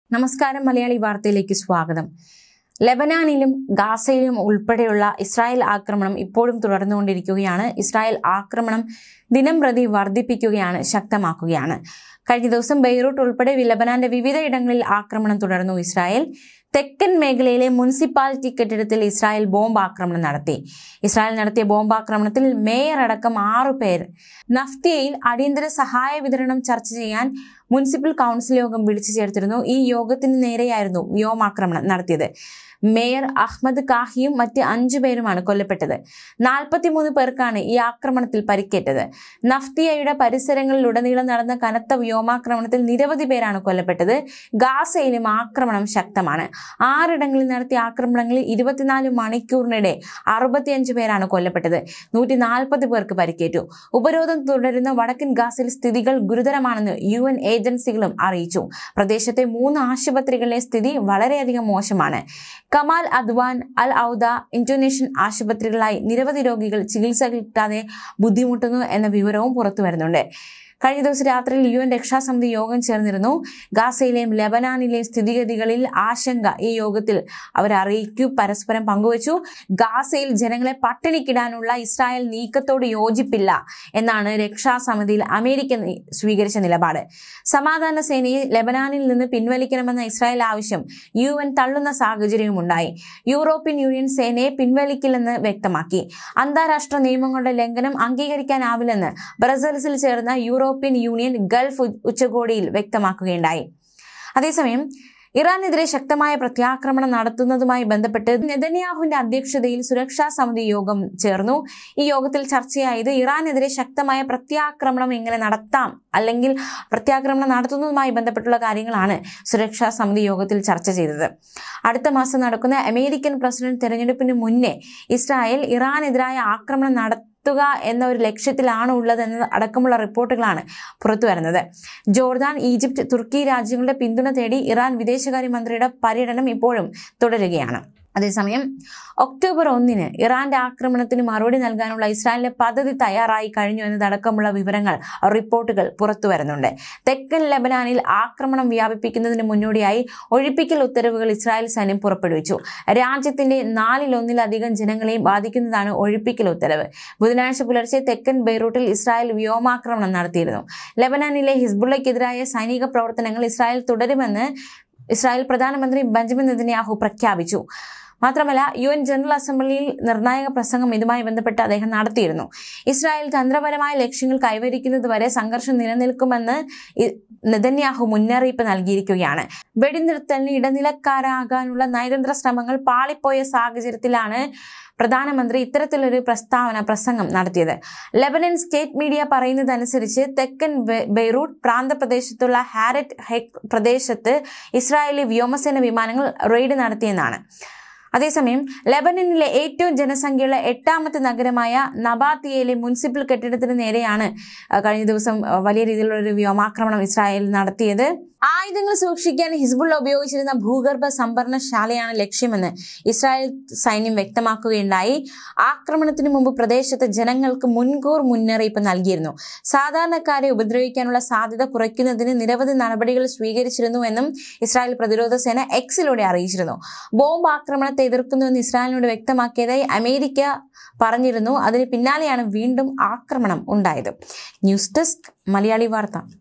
നമസ്കാരം മലയാളി വാർത്തയിലേക്ക് സ്വാഗതം ലെബനാനിലും ഗാസയിലും ഉൾപ്പെടെയുള്ള ഇസ്രായേൽ ആക്രമണം ഇപ്പോഴും തുടർന്നുകൊണ്ടിരിക്കുകയാണ് ഇസ്രായേൽ ആക്രമണം ദിനം പ്രതി വർദ്ധിപ്പിക്കുകയാണ് ശക്തമാക്കുകയാണ് കഴിഞ്ഞ ദിവസം ബെയ്റൂട്ട് ഉൾപ്പെടെ ലെബനാന്റെ വിവിധ ഇടങ്ങളിൽ ആക്രമണം തുടർന്നു ഇസ്രായേൽ തെക്കൻ മേഖലയിലെ മുനിസിപ്പാലിറ്റി കെട്ടിടത്തിൽ ഇസ്രായേൽ ബോംബ് ആക്രമണം നടത്തി ഇസ്രായേൽ നടത്തിയ ബോംബാക്രമണത്തിൽ മേയർ അടക്കം ആറു പേർ നഫ്തിയയിൽ അടിയന്തര സഹായ വിതരണം ചർച്ച ചെയ്യാൻ മുനിസിപ്പൽ കൗൺസിൽ യോഗം വിളിച്ചു ചേർത്തിരുന്നു ഈ യോഗത്തിന് നേരെയായിരുന്നു വ്യോമാക്രമണം നടത്തിയത് മേയർ അഹമ്മദ് കാഹിയും മറ്റ് അഞ്ചു പേരുമാണ് കൊല്ലപ്പെട്ടത് നാൽപ്പത്തിമൂന്ന് പേർക്കാണ് ഈ ആക്രമണത്തിൽ പരിക്കേറ്റത് നഫ്തിയയുടെ പരിസരങ്ങളിലുടനീളം നടന്ന കനത്ത വ്യോമാക്രമണത്തിൽ നിരവധി പേരാണ് കൊല്ലപ്പെട്ടത് ഗാസയിലും ആക്രമണം ശക്തമാണ് ആറിടങ്ങളിൽ നടത്തിയ ആക്രമണങ്ങളിൽ ഇരുപത്തിനാല് മണിക്കൂറിനിടെ അറുപത്തിയഞ്ച് പേരാണ് കൊല്ലപ്പെട്ടത് നൂറ്റി നാൽപ്പത് പേർക്ക് പരിക്കേറ്റു ഉപരോധം തുടരുന്ന വടക്കൻ ഗാസയിൽ സ്ഥിതികൾ ഗുരുതരമാണെന്ന് യു എൻ ഏജൻസികളും അറിയിച്ചു പ്രദേശത്തെ മൂന്ന് ആശുപത്രികളിലെ സ്ഥിതി വളരെയധികം മോശമാണ് Kamal Adwan Al Awda Indonesian ആശുപത്രികളായി നിരവധി രോഗികൾ ചികിത്സ കിട്ടാതെ ബുദ്ധിമുട്ടുന്നു എന്ന വിവരവും പുറത്തു വരുന്നുണ്ട് കഴിഞ്ഞ ദിവസം രാത്രിയിൽ യു എൻ രക്ഷാസമിതി യോഗം ചേർന്നിരുന്നു ഗാസയിലെയും ലെബനാനിലെയും സ്ഥിതിഗതികളിൽ ആശങ്ക ഈ യോഗത്തിൽ അവർ അറിയിക്കൂ പരസ്പരം പങ്കുവച്ചു ഗാസയിൽ ജനങ്ങളെ പട്ടിണിക്കിടാനുള്ള ഇസ്രായേൽ നീക്കത്തോട് യോജിപ്പില്ല എന്നാണ് രക്ഷാസമിതിയിൽ അമേരിക്ക നി- സ്വീകരിച്ച നിലപാട് സമാധാന സേനയെ ലെബനാനിൽ നിന്ന് പിൻവലിക്കണമെന്ന ഇസ്രായേൽ ആവശ്യം യു എൻ തള്ളുന്ന സാഹചര്യവും ഉണ്ടായി യൂറോപ്യൻ യൂണിയൻ സേനയെ പിൻവലിക്കില്ലെന്ന് വ്യക്തമാക്കി അന്താരാഷ്ട്ര നിയമങ്ങളുടെ ലംഘനം അംഗീകരിക്കാനാവില്ലെന്ന് ബ്രസൽസിൽ ചേർന്ന യൂറോപ്യൻ യൂണിയൻ ഗൾഫ് ഉ- ഉച്ചകോടിയിൽ വ്യക്തമാക്കുകയുണ്ടായി അതേസമയം ഇറാനെതിരെ ശക്തമായ പ്രത്യാക്രമണം നടത്തുന്നതുമായി ബന്ധപ്പെട്ട് നെതന്യാഹുവിന്റെ അധ്യക്ഷതയിൽ സുരക്ഷാ സമിതി യോഗം ചേർന്നു ഈ യോഗത്തിൽ ചർച്ചയായത് ഇറാനെതിരെ ശക്തമായ പ്രത്യാക്രമണം എങ്ങനെ നടത്താം അല്ലെങ്കിൽ പ്രത്യാക്രമണം നടത്തുന്നതുമായി ബന്ധപ്പെട്ടുള്ള കാര്യങ്ങളാണ് സുരക്ഷാ സമിതി യോഗത്തിൽ ചർച്ച ചെയ്തത് അടുത്ത മാസം നടക്കുന്ന അമേരിക്കൻ പ്രസിഡന്റ് തെരഞ്ഞെടുപ്പിന് മുന്നേ ഇസ്രായേൽ ഇറാനെതിരായ ആക്രമണം നടത്തുക എന്ന ഒരു ലക്ഷ്യത്തിലാണ് ഉള്ളതെന്ന് അടക്കമുള്ള റിപ്പോർട്ടുകളാണ് പുറത്തു വരുന്നത് ജോർദാൻ ഈജിപ്ത് തുർക്കി രാജ്യങ്ങളുടെ പിന്തുണ തേടി ഇറാൻ വിദേശകാര്യമന്ത്രിയുടെ പര്യടനം ഇപ്പോഴും തുടരുകയാണ് അതേസമയം ഒക്ടോബർ ഒന്നിന് ഇറാന്റെ ആക്രമണത്തിന് മറുപടി നൽകാനുള്ള ഇസ്രായേലിന്റെ പദ്ധതി തയ്യാറായി കഴിഞ്ഞു എന്നതടക്കമുള്ള വിവരങ്ങൾ റിപ്പോർട്ടുകൾ പുറത്തു വരുന്നുണ്ട് തെക്കൻ ലബനാനിൽ ആക്രമണം വ്യാപിപ്പിക്കുന്നതിന് മുന്നോടിയായി ഒഴിപ്പിക്കൽ ഉത്തരവുകൾ ഇസ്രായേൽ സൈന്യം പുറപ്പെടുവിച്ചു രാജ്യത്തിന്റെ നാലിലൊന്നിലധികം ജനങ്ങളെയും ബാധിക്കുന്നതാണ് ഒഴിപ്പിക്കൽ ഉത്തരവ് ബുധനാഴ്ച പുലർച്ചെ തെക്കൻ ബെയ്റൂട്ടിൽ ഇസ്രായേൽ വ്യോമാക്രമണം നടത്തിയിരുന്നു ലബനാനിലെ ഹിസ്ബുള്ളയ്ക്കെതിരായ സൈനിക പ്രവർത്തനങ്ങൾ ഇസ്രായേൽ തുടരുമെന്ന് ഇസ്രായേൽ പ്രധാനമന്ത്രി ബെഞ്ചമിൻ നെതന്യാഹു പ്രഖ്യാപിച്ചു മാത്രമല്ല യു എൻ ജനറൽ അസംബ്ലിയിൽ നിർണായക പ്രസംഗം ഇതുമായി ബന്ധപ്പെട്ട് അദ്ദേഹം നടത്തിയിരുന്നു ഇസ്രായേൽ തന്ത്രപരമായ ലക്ഷ്യങ്ങൾ കൈവരിക്കുന്നതുവരെ സംഘർഷം നിലനിൽക്കുമെന്ന് ഇ- നെതന്യാഹു മുന്നറിയിപ്പ് നൽകിയിരിക്കുകയാണ് വെടിനിർത്തലിന് ഇടനിലക്കാരാകാനുള്ള നയതന്ത്ര ശ്രമങ്ങൾ പാളിപ്പോയ സാഹചര്യത്തിലാണ് പ്രധാനമന്ത്രി ഇത്തരത്തിലൊരു പ്രസ്താവന പ്രസംഗം നടത്തിയത് ലെബനൻ സ്റ്റേറ്റ് മീഡിയ പറയുന്നതനുസരിച്ച് തെക്കൻ ബെ- ബെയ്റൂട്ട് പ്രാന്തപ്രദേശത്തുള്ള ഹാരറ്റ് ഹെക് പ്രദേശത്ത് ഇസ്രായേലി വ്യോമസേന വിമാനങ്ങൾ റെയ്ഡ് നടത്തിയെന്നാണ് അതേസമയം ലെബനനിലെ ഏറ്റവും ജനസംഖ്യയുള്ള എട്ടാമത്തെ നഗരമായ നബാത്തിയയിലെ മുനിസിപ്പൽ കെട്ടിടത്തിന് നേരെയാണ് ആ, കഴിഞ്ഞ ദിവസം ആ, വലിയ രീതിയിലുള്ള ഒരു വ്യോമാക്രമണം ഇസ്രായേൽ നടത്തിയത് ആയുധങ്ങൾ സൂക്ഷിക്കാൻ ഹിസ്ബുള്ള ഉപയോഗിച്ചിരുന്ന ഭൂഗർഭ സംഭരണശാലയാണ് ലക്ഷ്യമെന്ന് ഇസ്രായേൽ സൈന്യം വ്യക്തമാക്കുകയുണ്ടായി ആക്രമണത്തിന് മുമ്പ് പ്രദേശത്തെ ജനങ്ങൾക്ക് മുൻകൂർ മുന്നറിയിപ്പ് നൽകിയിരുന്നു സാധാരണക്കാരെ ഉപദ്രവിക്കാനുള്ള സാധ്യത കുറയ്ക്കുന്നതിന് നിരവധി നടപടികൾ സ്വീകരിച്ചിരുന്നുവെന്നും ഇസ്രായേൽ പ്രതിരോധ സേന എക്സിലൂടെ അറിയിച്ചിരുന്നു ബോംബ് ആക്രമണത്തെ എതിർക്കുന്നുവെന്ന് ഇസ്രായേലിനോട് വ്യക്തമാക്കിയതായി അമേരിക്ക പറഞ്ഞിരുന്നു അതിന് പിന്നാലെയാണ് വീണ്ടും ആക്രമണം ഉണ്ടായത് ന്യൂസ് ഡെസ്ക് മലയാളി വാർത്ത